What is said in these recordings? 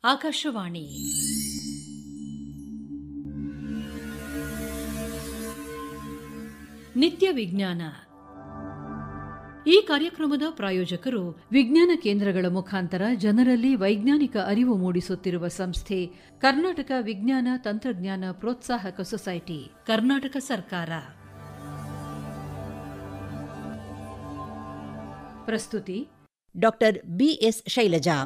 ಆಕಾಶವಾಣಿ ನಿತ್ಯ ವಿಜ್ಞಾನ ಈ ಕಾರ್ಯಕ್ರಮದ ಪ್ರಾಯೋಜಕರು ವಿಜ್ಞಾನ ಕೇಂದ್ರಗಳ ಮುಖಾಂತರ ಜನರಲ್ಲಿ ವೈಜ್ಞಾನಿಕ ಅರಿವು ಮೂಡಿಸುತ್ತಿರುವ ಸಂಸ್ಥೆ ಕರ್ನಾಟಕ ವಿಜ್ಞಾನ ತಂತ್ರಜ್ಞಾನ ಪ್ರೋತ್ಸಾಹಕ ಸೊಸೈಟಿ ಕರ್ನಾಟಕ ಸರ್ಕಾರ ಪ್ರಸ್ತುತಿ ಡಾಕ್ಟರ್ ಬಿಎಸ್ ಶೈಲಜಾ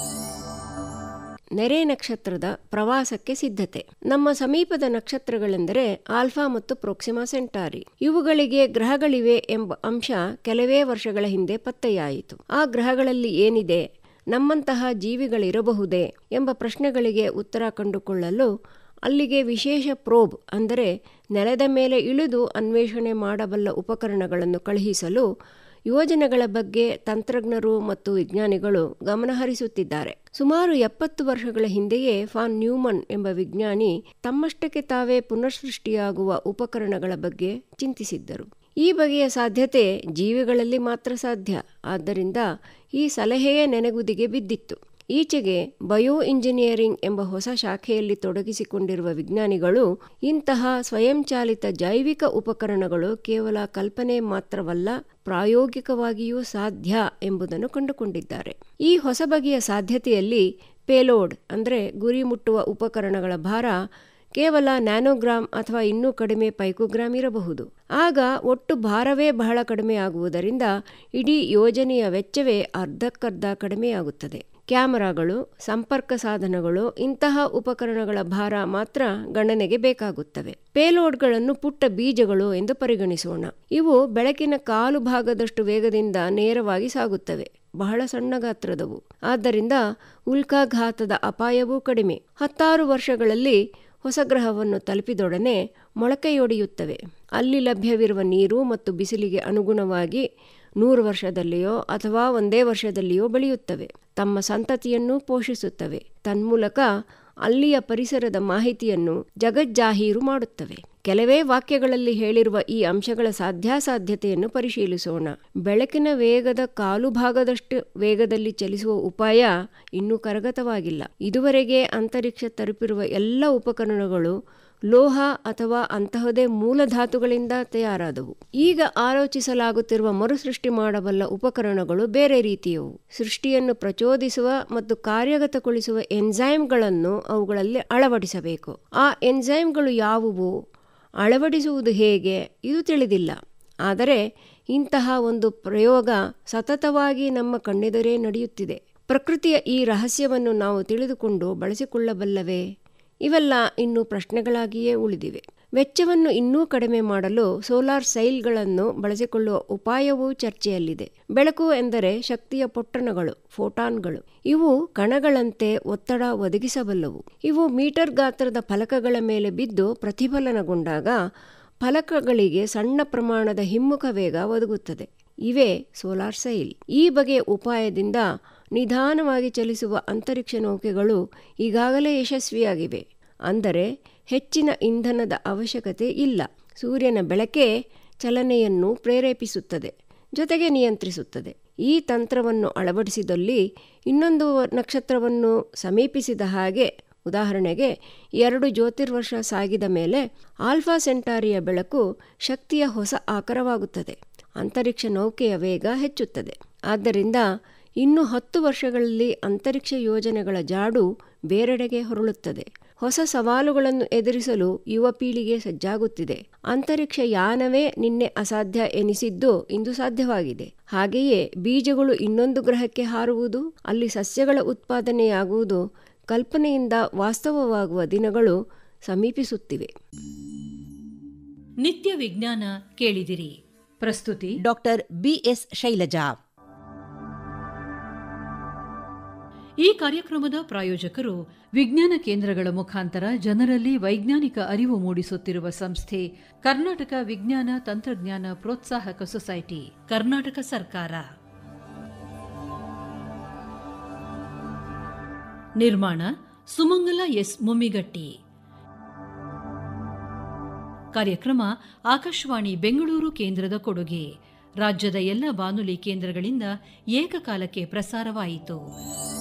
ನೆರೆ ನಕ್ಷತ್ರದ ಪ್ರವಾಸಕ್ಕೆ ಸಿದ್ಧತೆ ನಮ್ಮ ಸಮೀಪದ ನಕ್ಷತ್ರಗಳೆಂದರೆ ಆಲ್ಫಾ ಮತ್ತು ಪ್ರೊಕ್ಸಿಮಾ ಸೆಂಟಾರಿ ಇವುಗಳಿಗೆ ಗ್ರಹಗಳಿವೆ ಎಂಬ ಅಂಶ ಕೆಲವೇ ವರ್ಷಗಳ ಹಿಂದೆ ಪತ್ತೆಯಾಯಿತು ಆ ಗ್ರಹಗಳಲ್ಲಿ ಏನಿದೆ ನಮ್ಮಂತಹ ಜೀವಿಗಳಿರಬಹುದೇ ಎಂಬ ಪ್ರಶ್ನೆಗಳಿಗೆ ಉತ್ತರ ಕಂಡುಕೊಳ್ಳಲು ಅಲ್ಲಿಗೆ ವಿಶೇಷ ಪ್ರೋಬ್ ಅಂದರೆ ನೆಲದ ಮೇಲೆ ಇಳಿದು ಅನ್ವೇಷಣೆ ಮಾಡಬಲ್ಲ ಉಪಕರಣಗಳನ್ನು ಕಳುಹಿಸಲು ಯೋಜನೆಗಳ ಬಗ್ಗೆ ತಂತ್ರಜ್ಞರು ಮತ್ತು ವಿಜ್ಞಾನಿಗಳು ಗಮನಹರಿಸುತ್ತಿದ್ದಾರೆ ಸುಮಾರು ಎಪ್ಪತ್ತು ವರ್ಷಗಳ ಹಿಂದೆಯೇ ಫಾನ್ ನ್ಯೂಮನ್ ಎಂಬ ವಿಜ್ಞಾನಿ ತಮ್ಮಷ್ಟಕ್ಕೆ ತಾವೇ ಪುನಃಸೃಷ್ಟಿಯಾಗುವ ಉಪಕರಣಗಳ ಬಗ್ಗೆ ಚಿಂತಿಸಿದ್ದರು ಈ ಬಗೆಯ ಸಾಧ್ಯತೆ ಜೀವಿಗಳಲ್ಲಿ ಮಾತ್ರ ಸಾಧ್ಯ ಆದ್ದರಿಂದ ಈ ಸಲಹೆಯೇ ನೆನೆಗುದಿಗೆ ಬಿದ್ದಿತ್ತು ಈಚೆಗೆ ಬಯೋ ಇಂಜಿನಿಯರಿಂಗ್ ಎಂಬ ಹೊಸ ಶಾಖೆಯಲ್ಲಿ ತೊಡಗಿಸಿಕೊಂಡಿರುವ ವಿಜ್ಞಾನಿಗಳು ಇಂತಹ ಸ್ವಯಂಚಾಲಿತ ಜೈವಿಕ ಉಪಕರಣಗಳು ಕೇವಲ ಕಲ್ಪನೆ ಮಾತ್ರವಲ್ಲ ಪ್ರಾಯೋಗಿಕವಾಗಿಯೂ ಸಾಧ್ಯ ಎಂಬುದನ್ನು ಕಂಡುಕೊಂಡಿದ್ದಾರೆ ಈ ಹೊಸ ಬಗೆಯ ಸಾಧ್ಯತೆಯಲ್ಲಿ ಪೇಲೋಡ್ ಅಂದರೆ ಗುರಿ ಮುಟ್ಟುವ ಉಪಕರಣಗಳ ಭಾರ ಕೇವಲ ನ್ಯಾನೋಗ್ರಾಮ್ ಅಥವಾ ಇನ್ನೂ ಕಡಿಮೆ ಪೈಕೋಗ್ರಾಮ್ ಇರಬಹುದು ಆಗ ಒಟ್ಟು ಭಾರವೇ ಬಹಳ ಕಡಿಮೆ ಆಗುವುದರಿಂದ ಇಡೀ ಯೋಜನೆಯ ವೆಚ್ಚವೇ ಅರ್ಧಕ್ಕರ್ಧ ಕಡಿಮೆಯಾಗುತ್ತದೆ ಕ್ಯಾಮರಾಗಳು ಸಂಪರ್ಕ ಸಾಧನಗಳು ಇಂತಹ ಉಪಕರಣಗಳ ಭಾರ ಮಾತ್ರ ಗಣನೆಗೆ ಬೇಕಾಗುತ್ತವೆ ಪೇಲೋಡ್ಗಳನ್ನು ಪುಟ್ಟ ಬೀಜಗಳು ಎಂದು ಪರಿಗಣಿಸೋಣ ಇವು ಬೆಳಕಿನ ಕಾಲು ಭಾಗದಷ್ಟು ವೇಗದಿಂದ ನೇರವಾಗಿ ಸಾಗುತ್ತವೆ ಬಹಳ ಸಣ್ಣ ಗಾತ್ರದವು ಆದ್ದರಿಂದ ಉಲ್ಕಾಘಾತದ ಅಪಾಯವೂ ಕಡಿಮೆ ಹತ್ತಾರು ವರ್ಷಗಳಲ್ಲಿ ಹೊಸ ಗ್ರಹವನ್ನು ತಲುಪಿದೊಡನೆ ಮೊಳಕೆಯೊಡೆಯುತ್ತವೆ ಅಲ್ಲಿ ಲಭ್ಯವಿರುವ ನೀರು ಮತ್ತು ಬಿಸಿಲಿಗೆ ಅನುಗುಣವಾಗಿ ನೂರು ವರ್ಷದಲ್ಲಿಯೋ ಅಥವಾ ಒಂದೇ ವರ್ಷದಲ್ಲಿಯೋ ಬೆಳೆಯುತ್ತವೆ ತಮ್ಮ ಸಂತತಿಯನ್ನು ಪೋಷಿಸುತ್ತವೆ ತನ್ಮೂಲಕ ಅಲ್ಲಿಯ ಪರಿಸರದ ಮಾಹಿತಿಯನ್ನು ಜಗಜ್ಜಾಹೀರು ಮಾಡುತ್ತವೆ ಕೆಲವೇ ವಾಕ್ಯಗಳಲ್ಲಿ ಹೇಳಿರುವ ಈ ಅಂಶಗಳ ಸಾಧ್ಯಾಸಾಧ್ಯತೆಯನ್ನು ಪರಿಶೀಲಿಸೋಣ ಬೆಳಕಿನ ವೇಗದ ಕಾಲು ಭಾಗದಷ್ಟು ವೇಗದಲ್ಲಿ ಚಲಿಸುವ ಉಪಾಯ ಇನ್ನೂ ಕರಗತವಾಗಿಲ್ಲ ಇದುವರೆಗೆ ಅಂತರಿಕ್ಷ ತಲುಪಿರುವ ಎಲ್ಲ ಉಪಕರಣಗಳು ಲೋಹ ಅಥವಾ ಅಂತಹದೇ ಮೂಲಧಾತುಗಳಿಂದ ತಯಾರಾದವು ಈಗ ಆಲೋಚಿಸಲಾಗುತ್ತಿರುವ ಮರುಸೃಷ್ಟಿ ಮಾಡಬಲ್ಲ ಉಪಕರಣಗಳು ಬೇರೆ ರೀತಿಯವು ಸೃಷ್ಟಿಯನ್ನು ಪ್ರಚೋದಿಸುವ ಮತ್ತು ಕಾರ್ಯಗತಗೊಳಿಸುವ ಎನ್ಸೈಮ್ಗಳನ್ನು ಅವುಗಳಲ್ಲಿ ಅಳವಡಿಸಬೇಕು ಆ ಎನ್ಸೈಮ್ಗಳು ಯಾವುವು ಅಳವಡಿಸುವುದು ಹೇಗೆ ಇದು ತಿಳಿದಿಲ್ಲ ಆದರೆ ಇಂತಹ ಒಂದು ಪ್ರಯೋಗ ಸತತವಾಗಿ ನಮ್ಮ ಕಣ್ಣೆದುರೇ ನಡೆಯುತ್ತಿದೆ ಪ್ರಕೃತಿಯ ಈ ರಹಸ್ಯವನ್ನು ನಾವು ತಿಳಿದುಕೊಂಡು ಬಳಸಿಕೊಳ್ಳಬಲ್ಲವೇ ಇವೆಲ್ಲ ಇನ್ನೂ ಪ್ರಶ್ನೆಗಳಾಗಿಯೇ ಉಳಿದಿವೆ ವೆಚ್ಚವನ್ನು ಇನ್ನೂ ಕಡಿಮೆ ಮಾಡಲು ಸೋಲಾರ್ ಸೈಲ್ಗಳನ್ನು ಬಳಸಿಕೊಳ್ಳುವ ಉಪಾಯವೂ ಚರ್ಚೆಯಲ್ಲಿದೆ ಬೆಳಕು ಎಂದರೆ ಶಕ್ತಿಯ ಪೊಟ್ಟಣಗಳು ಫೋಟಾನ್ಗಳು ಇವು ಕಣಗಳಂತೆ ಒತ್ತಡ ಒದಗಿಸಬಲ್ಲವು ಇವು ಮೀಟರ್ ಗಾತ್ರದ ಫಲಕಗಳ ಮೇಲೆ ಬಿದ್ದು ಪ್ರತಿಫಲನಗೊಂಡಾಗ ಫಲಕಗಳಿಗೆ ಸಣ್ಣ ಪ್ರಮಾಣದ ಹಿಮ್ಮುಖ ವೇಗ ಒದಗುತ್ತದೆ ಇವೇ ಸೋಲಾರ್ ಸೈಲ್ ಈ ಬಗೆಯ ಉಪಾಯದಿಂದ ನಿಧಾನವಾಗಿ ಚಲಿಸುವ ಅಂತರಿಕ್ಷ ನೌಕೆಗಳು ಈಗಾಗಲೇ ಯಶಸ್ವಿಯಾಗಿವೆ ಅಂದರೆ ಹೆಚ್ಚಿನ ಇಂಧನದ ಅವಶ್ಯಕತೆ ಇಲ್ಲ ಸೂರ್ಯನ ಬೆಳಕೆ ಚಲನೆಯನ್ನು ಪ್ರೇರೇಪಿಸುತ್ತದೆ ಜೊತೆಗೆ ನಿಯಂತ್ರಿಸುತ್ತದೆ ಈ ತಂತ್ರವನ್ನು ಅಳವಡಿಸಿದಲ್ಲಿ ಇನ್ನೊಂದು ನಕ್ಷತ್ರವನ್ನು ಸಮೀಪಿಸಿದ ಹಾಗೆ ಉದಾಹರಣೆಗೆ ಎರಡು ಜ್ಯೋತಿರ್ವರ್ಷ ಸಾಗಿದ ಮೇಲೆ ಆಲ್ಫಾ ಸೆಂಟಾರಿಯ ಬೆಳಕು ಶಕ್ತಿಯ ಹೊಸ ಆಕರವಾಗುತ್ತದೆ ಅಂತರಿಕ್ಷ ನೌಕೆಯ ವೇಗ ಹೆಚ್ಚುತ್ತದೆ ಆದ್ದರಿಂದ ಇನ್ನು ಹತ್ತು ವರ್ಷಗಳಲ್ಲಿ ಅಂತರಿಕ್ಷ ಯೋಜನೆಗಳ ಜಾಡು ಬೇರೆಡೆಗೆ ಹೊರಳುತ್ತದೆ ಹೊಸ ಸವಾಲುಗಳನ್ನು ಎದುರಿಸಲು ಯುವ ಪೀಳಿಗೆ ಸಜ್ಜಾಗುತ್ತಿದೆ ಅಂತರಿಕ್ಷ ಯಾನವೇ ನಿನ್ನೆ ಅಸಾಧ್ಯ ಎನಿಸಿದ್ದು ಇಂದು ಸಾಧ್ಯವಾಗಿದೆ ಹಾಗೆಯೇ ಬೀಜಗಳು ಇನ್ನೊಂದು ಗ್ರಹಕ್ಕೆ ಹಾರುವುದು ಅಲ್ಲಿ ಸಸ್ಯಗಳ ಉತ್ಪಾದನೆಯಾಗುವುದು ಕಲ್ಪನೆಯಿಂದ ವಾಸ್ತವವಾಗುವ ದಿನಗಳು ಸಮೀಪಿಸುತ್ತಿವೆ ನಿತ್ಯ ವಿಜ್ಞಾನ ಕೇಳಿದಿರಿ ಪ್ರಸ್ತುತಿ ಡಾಕ್ಟರ್ ಬಿಎಸ್ ಶೈಲಜಾ ಈ ಕಾರ್ಯಕ್ರಮದ ಪ್ರಾಯೋಜಕರು ವಿಜ್ಞಾನ ಕೇಂದ್ರಗಳ ಮುಖಾಂತರ ಜನರಲ್ಲಿ ವೈಜ್ಞಾನಿಕ ಅರಿವು ಮೂಡಿಸುತ್ತಿರುವ ಸಂಸ್ಥೆ ಕರ್ನಾಟಕ ವಿಜ್ಞಾನ ತಂತ್ರಜ್ಞಾನ ಪ್ರೋತ್ಸಾಹಕ ಸೊಸೈಟಿ ಕರ್ನಾಟಕ ಸರ್ಕಾರ ನಿರ್ಮಾಣ ಸುಮಂಗಲ ಎಸ್ ಮುಮ್ಮಿಗಟ್ಟಿ ಕಾರ್ಯಕ್ರಮ ಆಕಾಶವಾಣಿ ಬೆಂಗಳೂರು ಕೇಂದ್ರದ ಕೊಡುಗೆ ರಾಜ್ಯದ ಎಲ್ಲ ಬಾನುಲಿ ಕೇಂದ್ರಗಳಿಂದ ಏಕಕಾಲಕ್ಕೆ ಪ್ರಸಾರವಾಯಿತು